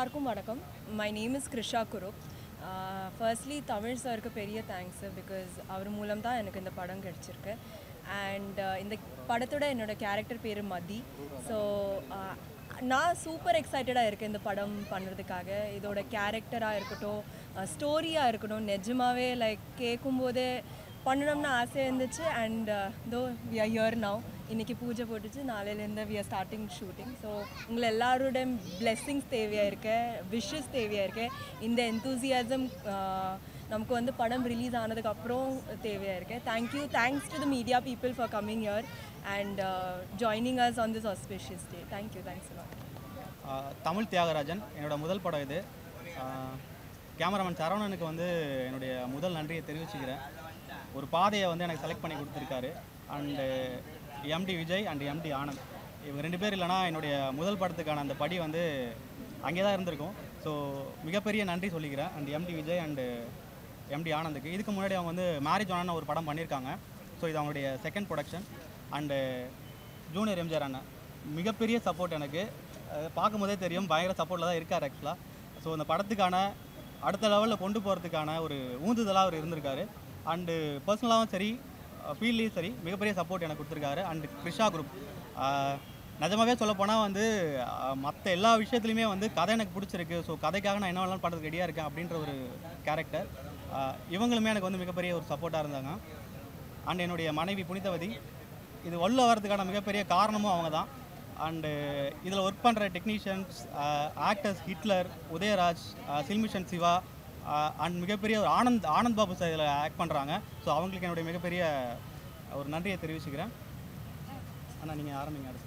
எல்லாருக்கும் வணக்கம் my name is Krisha Kurup firstly Tamil சாருக்கு பெரிய தேங்க்ஸ் பிகாஸ் அவர் மூலம் தான் எனக்கு இந்த படம் கிடச்சிருக்கு அண்ட் இந்த படத்தோட என்னோட கேரக்டர் பேர் மதி ஸோ நான் சூப்பர் எக்ஸைட்டடாக இருக்கேன் இந்த படம் பண்ணுறதுக்காக இதோட கேரக்டராக இருக்கட்டும் ஸ்டோரியாக இருக்கட்டும் நிஜமாவே லைக் கேட்கும்போதே பண்ணணும்னு ஆசை இருந்துச்சு and though we are here now இன்றைக்கி பூஜை போட்டுச்சு நாளையிலேருந்து we are starting shooting so உங்களை எல்லாரோட பிளெஸ்ஸிங்ஸ் தேவையாக இருக்க விஷஸ் தேவையாக இருக்கு இந்த என்தூசியாசம் நமக்கு வந்து படம் ரிலீஸ் ஆனதுக்கப்புறம் தேவையாக இருக்கு thank you thanks to the media people for coming here and joining us on this auspicious day thank you thanks ஆஹ் தமிழ் தியாகராஜன் என்னோட முதல் படம் இது ஆஹ் கேமராமேன் சரவணனுக்கு வந்து என்னுடைய முதல் நன்றியை தெரிவிச்சுக்கிறேன் ஒரு பாதையை வந்து எனக்கு செலக்ட் பண்ணி கொடுத்துருக்காரு and MD Vijay and MD Anand இவங்க ரெண்டு பேர் இல்லைனா என்னுடைய முதல் படத்துக்கான அந்த படி வந்து அங்கே தான் இருந்திருக்கும் ஸோ மிகப்பெரிய நன்றி சொல்லிக்கிறேன் and MD Vijay and MD ஆனந்துக்கு இதுக்கு முன்னாடி அவங்க வந்து மேரேஜ் ஆன ஒரு படம் பண்ணியிருக்காங்க ஸோ இது அவங்களுடைய second production and junior MGR அண்ணன் மிகப்பெரிய சப்போர்ட் எனக்கு அஹ் பார்க்கும்போதே தெரியும் பயங்கர சப்போர்ட்டில் தான் இருக்கார் ஆக்சுவலாக ஸோ இந்த படத்துக்கான அடுத்த லெவலில் கொண்டு போகிறதுக்கான ஒரு ஊந்துதலாக அவர் இருந்திருக்காரு அண்டு பர்சனலாகவும் சரி ஃபீல்ட்லேயும் சரி மிகப்பெரிய சப்போர்ட் எனக்கு கொடுத்துருக்காரு அண்டு கிருஷா குரூப் நிஜமாவே சொல்லப்போனால் வந்து மற்ற எல்லா விஷயத்துலையுமே வந்து கதை எனக்கு பிடிச்சிருக்கு ஸோ கதைக்காக நான் என்ன வேணாலும் பண்ணுறதுக்கு ரெடியாக இருக்கேன் அப்படின்ற ஒரு கேரக்டர் இவங்களுமே எனக்கு வந்து மிகப்பெரிய ஒரு சப்போர்ட்டாக இருந்தாங்க அண்ட் என்னுடைய மனைவி புனிதவதி இது உள்ள வரதுக்கான மிகப்பெரிய காரணமும் அவங்க தான் அண்டு இதில் ஒர்க் பண்ணுற technicians actors Hitler Udayaraj Silmishan Siva and மிகப்பெரிய ஒரு ஆனந்த் ஆனந்த் பாபு சார் இதில் ஆக்ட் பண்ணுறாங்க ஸோ அவங்களுக்கு என்னுடைய மிகப்பெரிய ஒரு நன்றியை தெரிவிச்சுக்கிறேன் அண்ணா நீங்கள் ஆரம்பிங்க அடுத்து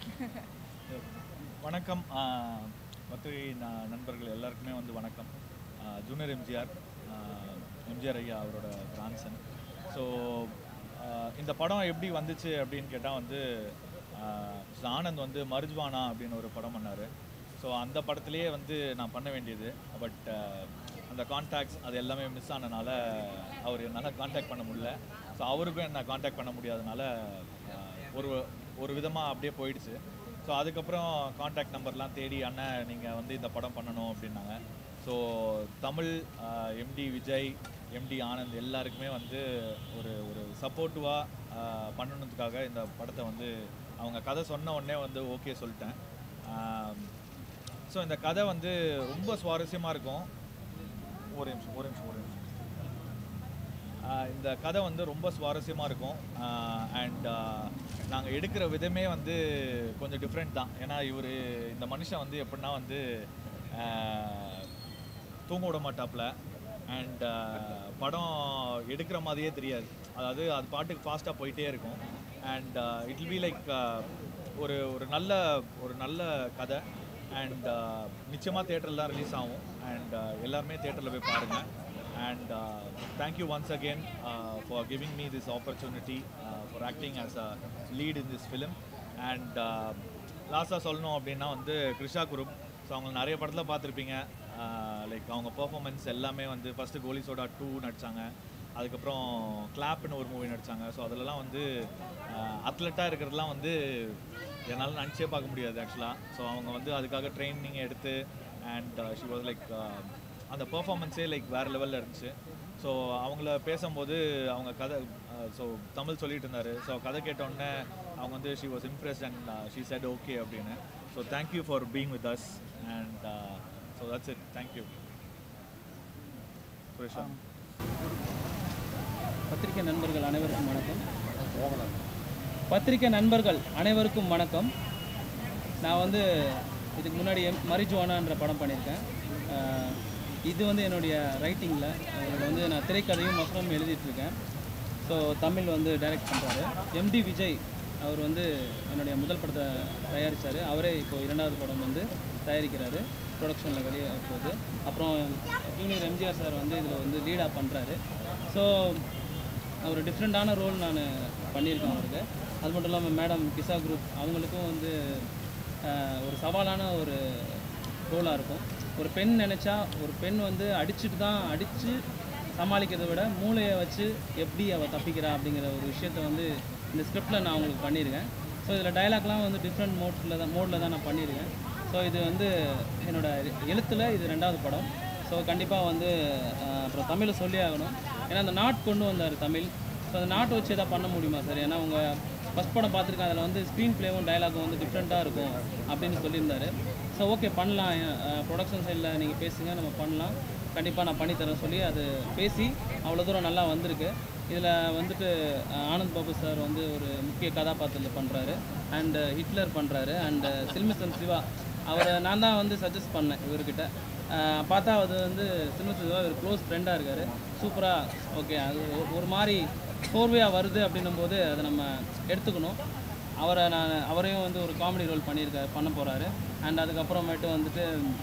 வணக்கம் ஆஹ், பத்திரிகை ந- நண்பர்கள் எல்லாருக்குமே வந்து வணக்கம் ஆஹ், ஜூனியர் எம்ஜிஆர் ஆஹ், எம்ஜிஆர் ஐயா அவரோட கிராண்ட்சன் ஸோ இந்த படம் எப்படி வந்துச்சு அப்படின்னு கேட்டால் வந்து ஆஹ், ஆனந்த் வந்து மருஜ்வானா அப்படின்னு ஒரு படம் பண்ணார் ஸோ அந்த படத்துலேயே வந்து நான் பண்ண வேண்டியது பட் அந்த கான்டாக்ட்ஸ் அது எல்லாமே மிஸ் ஆனனால அவர் என்னால் காண்டாக்ட் பண்ண முடியல ஸோ அவருக்கும் என்ன காண்டாக்ட் பண்ண முடியாதனால ஆஹ், ஒரு ஒரு விதமாக அப்படியே போயிடுச்சு ஸோ அதுக்கப்புறம் காண்டாக்ட் நம்பர்லாம் தேடி அண்ணன் நீங்கள் வந்து இந்த படம் பண்ணணும் அப்படின்னாங்க so Tamil MD Vijay MD Anand எல்லாருக்குமே வந்து ஒரு ஒரு சப்போர்ட்டிவாக பண்ணணுன்றதுக்காக இந்த படத்தை வந்து அவங்க கதை சொன்ன உடனே வந்து ஓகே சொல்லிட்டேன் ஸோ இந்த கதை வந்து ரொம்ப சுவாரஸ்யமாக இருக்கும் ஒரு நிமிஷம் ஒரு நிமிஷம் ஒரு நிமிஷம் ஆஹ் இந்த கதை வந்து ரொம்ப சுவாரஸ்யமாக இருக்கும் அண்ட் நாங்கள் எடுக்கிற விதமே வந்து கொஞ்சம் டிஃப்ரெண்ட் தான் ஏன்னா இவர் இந்த மனுஷன் வந்து எப்படின்னா வந்து ஆஹ் தூங்க விட மாட்டாப்புல அண்ட் படம் எடுக்கிற மாதிரியே தெரியாது அதாவது அது பாட்டுக்கு ஃபாஸ்ட்டாக போயிட்டே இருக்கும் and it will be like ஒரு ஒரு நல்ல ஒரு நல்ல கதை அண்ட் நிச்சயமாக தேட்டரில் தான் ரிலீஸ் ஆகும் அண்ட் எல்லாருமே தேட்டரில் போய் பாருங்கள் and uh, thank you once again uh, for giving me this opportunity uh, for acting as a lead in this film and லாஸ்ட்டாக சொல்லணும் அப்படின்னா வந்து கிருஷா குரூப் ஸோ அவங்க நிறைய படத்தில் பார்த்துருப்பீங்க லைக் அவங்க பெர்ஃபார்மன்ஸ் எல்லாமே வந்து ஃபஸ்ட்டு கோலி சோடா டூ நடித்தாங்க அதுக்கப்புறம் கிளாப்னு ஒரு மூவி நடித்தாங்க ஸோ அதிலலாம் வந்து அத்லெட்டாக இருக்கிறதுலாம் வந்து என்னால் நினச்சே பார்க்க முடியாது ஆக்சுவலாக ஸோ அவங்க வந்து அதுக்காக ட்ரைனிங் எடுத்து அண்ட் ஷி வாஸ் லைக் அந்த பெர்ஃபார்மன்ஸே லைக் வேறு லெவலில் இருந்துச்சு ஸோ அவங்கள பேசும்போது அவங்க கதை ஸோ தமிழ் சொல்லிட்டு இருந்தார் ஸோ கதை கேட்டோடனே அவங்க வந்து she was impressed and she said okay அப்படின்னு so thank you for being with us and so that's it thank you சுரேஷா பத்திரிகை நண்பர்கள் அனைவருக்கும் வணக்கம் பத்திரிகை நண்பர்கள் அனைவருக்கும் வணக்கம் நான் வந்து இதுக்கு முன்னாடி எம் மரிஜுவானான்ற படம் பண்ணியிருக்கேன் அஹ் இது வந்து என்னுடைய ரைட்டிங்கில் இதில் வந்து நான் திரைக்கதையும் வசனமும் எழுதிட்டுருக்கேன் ஸோ தமிழ் வந்து டைரக்ட் பண்ணுறாரு எம்டி விஜய் அவர் வந்து என்னுடைய முதல் படத்தை தயாரித்தார் அவரே இப்போது இரண்டாவது படம் வந்து தயாரிக்கிறாரு ப்ரொடக்ஷனில் வெளியே போகுது அப்புறம் ஜூனியர் எம்ஜிஆர் சார் வந்து இதில் வந்து லீடாக பண்ணுறாரு ஸோ ஒரு டிஃப்ரெண்ட்டான ரோல் நான் பண்ணியிருக்கேன் அவருக்கு அது மட்டும் இல்லாமல் மேடம் கிசா குரூப் அவங்களுக்கும் வந்து ஆஹ், ஒரு சவாலான ஒரு ரோலாக இருக்கும் ஒரு பெண் நினச்சா ஒரு பெண் வந்து அடிச்சுட்டு தான் அடித்து சமாளிக்கிறதை விட மூளையை வச்சு எப்படி அவள் தப்பிக்கிறா அப்படிங்கிற ஒரு விஷயத்த வந்து இந்த ஸ்கிரிப்டில் நான் அவங்களுக்கு பண்ணியிருக்கேன் ஸோ இதில் டயலாக்லாம் வந்து டிஃப்ரெண்ட் மோட்ஸில் தான் மோடில் தான் நான் பண்ணியிருக்கேன் ஸோ இது வந்து என்னோட எழுத்தில் இது ரெண்டாவது படம் ஸோ கண்டிப்பாக வந்து ஆஹ், அப்புறம் தமிழை சொல்லி ஆகணும் ஏன்னா அந்த நாட் கொண்டு வந்தார் தமிழ் ஸோ அந்த நாட் வச்சு எதாவது பண்ண முடியுமா சார் ஏன்னா உங்கள் ஃபஸ்ட் படம் பார்த்துருக்கேன் அதில் வந்து ஸ்க்ரீன் ப்ளேவும் டயலாகும் வந்து டிஃப்ரெண்ட்டாக இருக்கும் அப்படின்னு சொல்லியிருந்தாரு ஸோ ஓகே பண்ணலாம் ப்ரொடக்ஷன் சைடில் நீங்கள் பேசுங்க நம்ம பண்ணலாம் கண்டிப்பாக நான் பண்ணித்தரேன் சொல்லி அது பேசி அவ்வளோ தூரம் நல்லா வந்திருக்கு இதில் வந்துட்டு அஹ், ஆனந்த் பாபு சார் வந்து ஒரு முக்கிய கதாபாத்திரத்தில் பண்ணுறாரு அண்டு ஹிட்லர் பண்ணுறாரு அண்டு சில்மிசன் சிவா அவரை நான் தான் வந்து சஜஸ்ட் பண்ணேன் இவர்கிட்ட அஹ், பார்த்தா அது வந்து சில்மிசன் சிவா ஒரு க்ளோஸ் ஃப்ரெண்டாக இருக்கார் சூப்பராக ஓகே அது ஒரு- ஒரு மாதிரி கோர்வையாக வருது அப்படின்னும் போது அதை நம்ம எடுத்துக்கணும் அவரை நான் அவரையும் வந்து ஒரு காமெடி ரோல் பண்ணியிருக்காரு பண்ண போகிறாரு அண்ட் அதுக்கப்புறமேட்டு வந்துட்டு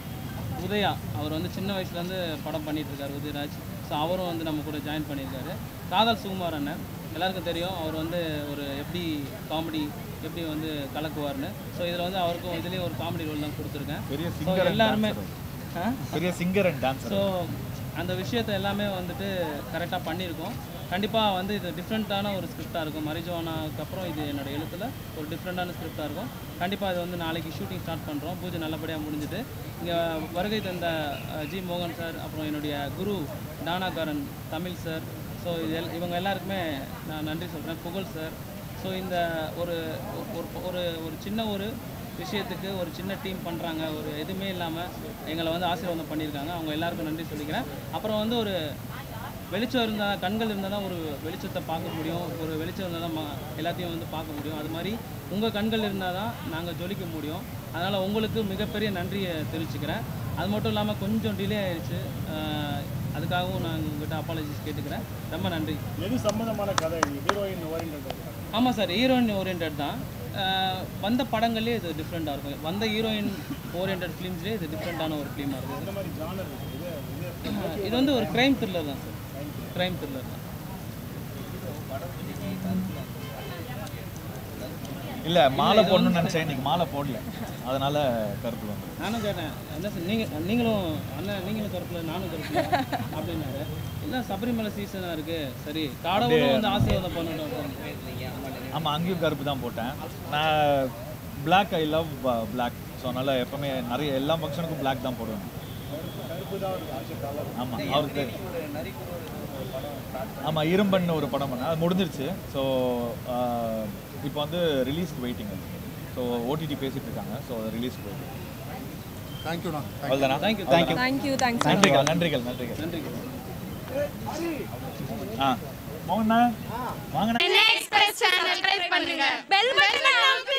உதயா அவர் வந்து சின்ன வயசுலேருந்து படம் பண்ணிட்டு இருக்காரு உதயராஜ் ஸோ அவரும் வந்து நம்ம கூட ஜாயின் பண்ணியிருக்காரு காதல் சுகுமார் அண்ணன் எல்லாருக்கும் தெரியும் அவர் வந்து ஒரு எப்படி காமெடி எப்படி வந்து கலக்குவார்னு ஸோ இதில் வந்து அவருக்கும் இதுலேயும் ஒரு காமெடி ரோல் தான் கொடுத்துருக்கேன் பெரிய ஸோ சிங்கர் எல்லாருமே ஆ பெரிய சிங்கர் அண்ட் டான்சர் ஸோ அந்த விஷயத்தை எல்லாமே வந்துட்டு கரெக்டாக பண்ணியிருக்கோம் கண்டிப்பாக வந்து இது டிஃப்ரெண்ட்டான ஒரு ஸ்கிரிப்டாக இருக்கும் மரிஜுவானாக்கு அப்புறம் இது என்னோட எழுத்தில் ஒரு டிஃப்ரெண்ட்டான ஸ்கிரிப்டாக இருக்கும் கண்டிப்பாக இது வந்து நாளைக்கு ஷூட்டிங் ஸ்டார்ட் பண்ணுறோம் பூஜை நல்லபடியாக முடிஞ்சுட்டு இங்கே வருகை தந்த அஹ், ஜி மோகன் சார் அப்புறம் என்னுடைய குரு டானாகாரன் தமிழ் சார் ஸோ இது எல் இவங்க எல்லாருக்குமே நான் நன்றி சொல்கிறேன் புகழ் சார் ஸோ இந்த ஒரு ஒரு ஒரு ஒரு சின்ன ஒரு விஷயத்துக்கு ஒரு சின்ன டீம் பண்ணுறாங்க ஒரு எதுவுமே இல்லாமல் எங்களை வந்து ஆசீர்வாதம் பண்ணியிருக்காங்க அவங்க எல்லாருக்கும் நன்றி சொல்லிக்கிறேன் அப்புறம் வந்து ஒரு வெளிச்சம் இருந்தால் கண்கள் இருந்தால் தான் ஒரு வெளிச்சத்தை பார்க்க முடியும் ஒரு வெளிச்சம் இருந்தால் தான் ம- எல்லாத்தையும் வந்து பார்க்க முடியும் அது மாதிரி உங்கள் கண்கள் இருந்தால் தான் நாங்கள் ஜொலிக்க முடியும் அதனால் உங்களுக்கு மிகப்பெரிய நன்றியை தெரிவிச்சுக்கிறேன் அது மட்டும் இல்லாமல் கொஞ்சம் டிலே ஆயிடுச்சு அஹ் அதுக்காகவும் நான் உங்கள்கிட்ட அப்பாலஜிஸ் கேட்டுக்கிறேன் ரொம்ப நன்றி எது சம்பந்தமான கதை ஹீரோயின் ஓரியன்ட் ஆமாம் சார் ஹீரோயின் ஓரியன்ட் தான் அஹ் வந்த படங்கள்லேயே இது டிஃப்ரெண்ட்டாக இருக்கும் வந்த ஹீரோயின் ஓரியன்ட் ஃபிலிம்ஸ்லேயே இது டிஃப்ரெண்ட்டான ஒரு ஃபிலிமாக இருக்குது இந்த மாதிரி ஜானர் இது இது அஹ் இது வந்து ஒரு க்ரைம் த்ரில்லர் தான் சார் க்ரைம் த்ரில்லர் தான் இல்ல மாலை போடணும்னு நினைச்சேன் இன்னைக்கு மாலை போடல அதனால கருத்து வந்து நானும் கேட்டேன் என்ன சார் நீங்கள் நீங்களும் அண்ணன் நீங்களும் கருப்பில் நானும் கருப்பில் அப்படின்னாரு இல்லை சபரிமலை சீசனாக இருக்குது சரி காடவுளும் வந்து ஆசீர்வாதம் பண்ணணும் ஆமா அங்கேயும் கருப்பு தான் போட்டேன் நான் Black I love Black so அதனால எப்பவுமே நிறைய எல்லா ஃபங்க்ஷனுக்கும் Black தான் போடுவேன் ஆமா அவருக்கு ஆமா இரும்பன் ஒரு படம் பண்ணேன் அது முடிஞ்சிருச்சு ஸோ இப்போ வந்து ரிலீஸ்க்கு வெயிட்டிங் ஸோ ஓடிடி பேசிட்டு இருக்காங்க ஸோ ரிலீஸ்க்கு வெயிட்டிங் தேங்க்யூண்ணா அவ்வளோதானா தேங்க்யூ தேங்க்யூ தேங்க்யூ தேங்க்ஸ் நன்றிகள் நன்றிகள் நன்றிகள் நன்றி ஆ மோகண்ணா வாங்கண்ணா எக்ஸ்பிரஸ் சேனல் ட்ரை பண்ணுங்க பெல் பட்டனை